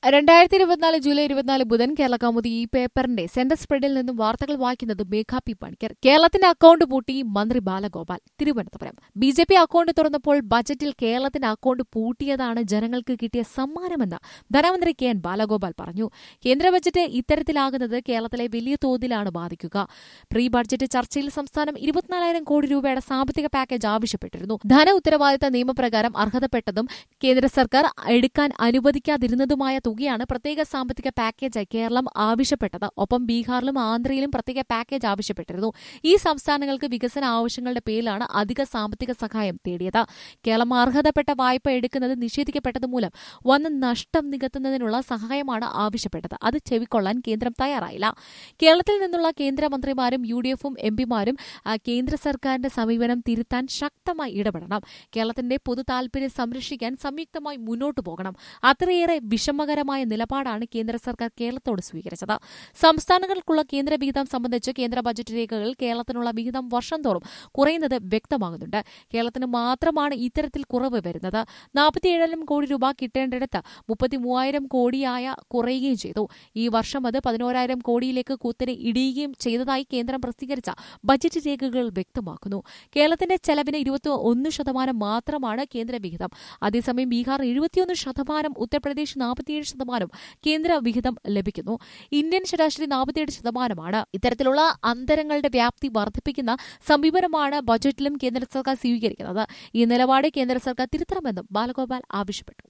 രണ്ടായിരത്തി ഇരുപത്തിനാല് ജൂലൈ ഇരുപത്തിനാല് ബുധൻ കേരള കൗമുദി ഈ പേപ്പറിന്റെ സെന്റർ സ്പ്രെഡിൽ നിന്നും വാർത്തകൾ വായിക്കുന്നത് മേഘ പി പണിക്കർ കേരളത്തിന്റെ അക്കൌണ്ട് പൂട്ടി മന്ത്രി Balagopal Thiruvananthapuram B J P account തുറന്നപ്പോൾ ബജറ്റിൽ കേരളത്തിന്റെ അക്കൌണ്ട് പൂട്ടിയതാണ് ജനങ്ങൾക്ക് കിട്ടിയ സമ്മാനമെന്ന് ധനമന്ത്രി കെ എൻ ബാലഗോപാൽ പറഞ്ഞു കേന്ദ്ര ബജറ്റ് ഇത്തരത്തിലാകുന്നത് കേരളത്തിലെ വലിയ തോതിലാണ് ബാധിക്കുക പ്രീ ബഡ്ജറ്റ് ചർച്ചയിൽ സംസ്ഥാനം ഇരുപത്തിനാലായിരം കോടി രൂപയുടെ സാമ്പത്തിക പാക്കേജ് ആവശ്യപ്പെട്ടിരുന്നു ധന ഉത്തരവാദിത്ത നിയമപ്രകാരം അർഹതപ്പെട്ടതും കേന്ദ്ര സർക്കാർ എടുക്കാൻ അനുവദിക്കാതിരുന്നതുമായ തുകയാണ് പ്രത്യേക സാമ്പത്തിക പാക്കേജായി കേരളം ആവശ്യപ്പെട്ടത് ഒപ്പം ബീഹാറിലും ആന്ധ്രയിലും പ്രത്യേക പാക്കേജ് ആവശ്യപ്പെട്ടിരുന്നു ഈ സംസ്ഥാനങ്ങൾക്ക് വികസന ആവശ്യങ്ങളുടെ പേരിലാണ് അധിക സാമ്പത്തിക സഹായം തേടിയത് കേരളം അർഹതപ്പെട്ട വായ്പ എടുക്കുന്നത് നിഷേധിക്കപ്പെട്ടത് മൂലം വന്ന നഷ്ടം നികത്തുന്നതിനുള്ള സഹായമാണ് ആവശ്യപ്പെട്ടത് അത് ചെവിക്കൊള്ളാൻ കേന്ദ്രം തയ്യാറായില്ല കേരളത്തിൽ നിന്നുള്ള കേന്ദ്രമന്ത്രിമാരും യു ഡി എഫും എം പിമാരും കേന്ദ്ര സർക്കാരിന്റെ സമീപനം തിരുത്താൻ ശക്തമായി ഇടപെടണം കേരളത്തിന്റെ പൊതു താൽപര്യം സംരക്ഷിക്കാൻ സംയുക്തമായി മുന്നോട്ടു പോകണം അത്രയേറെ വിഷമകരമായ നിലപാടാണ് കേന്ദ്ര സർക്കാർ കേരളത്തോട് സ്വീകരിച്ചത് സംസ്ഥാനങ്ങൾക്കുള്ള കേന്ദ്ര വിഹിതം സംബന്ധിച്ച് കേന്ദ്ര ബജറ്റ് രേഖകളിൽ കേരളത്തിനുള്ള വിഹിതം വർഷം തോറും കുറയുന്നത് വ്യക്തമാകുന്നുണ്ട് കേരളത്തിന് മാത്രമാണ് ഇത്തരത്തിൽ കുറവ് വരുന്നത് നാൽപ്പത്തിയേഴായിരം കോടി രൂപ കിട്ടേണ്ടിടത്ത് മുപ്പത്തിമൂവായിരം കോടിയായ കുറയുകയും ചെയ്തു ഈ വർഷം അത് പതിനോരായിരം കോടിയിലേക്ക് കുത്തനെ ഇടിയുകയും ചെയ്തതായി കേന്ദ്രം പ്രസിദ്ധീകരിച്ച ബജറ്റ് രേഖകൾ വ്യക്തമാക്കുന്നു കേരളത്തിന്റെ ചെലവിന് ഇരുപത്തി ഒന്ന് ശതമാനം മാത്രമാണ് കേന്ദ്ര വിഹിതം അതേസമയം ബീഹാർ എഴുപത്തിയൊന്ന് ശതമാനം ഉത്തർപ്രദേശ് നാൽപ്പത്തിയേഴ് ശതമാനം കേന്ദ്ര വിഹിതം ലഭിക്കുന്നു ഇന്ത്യൻ ശരാശരി നാൽപ്പത്തിയേഴ് ശതമാനമാണ് ഇത്തരത്തിലുള്ള അന്തരങ്ങളുടെ വ്യാപ്തി വർദ്ധിപ്പിക്കുന്ന സമീപനമാണ് ബജറ്റിലും കേന്ദ്ര സർക്കാർ സ്വീകരിക്കുന്നത് ഈ നിലപാട് കേന്ദ്ര സർക്കാർ തിരുത്തണമെന്നും ബാലഗോപാൽ ആവശ്യപ്പെട്ടു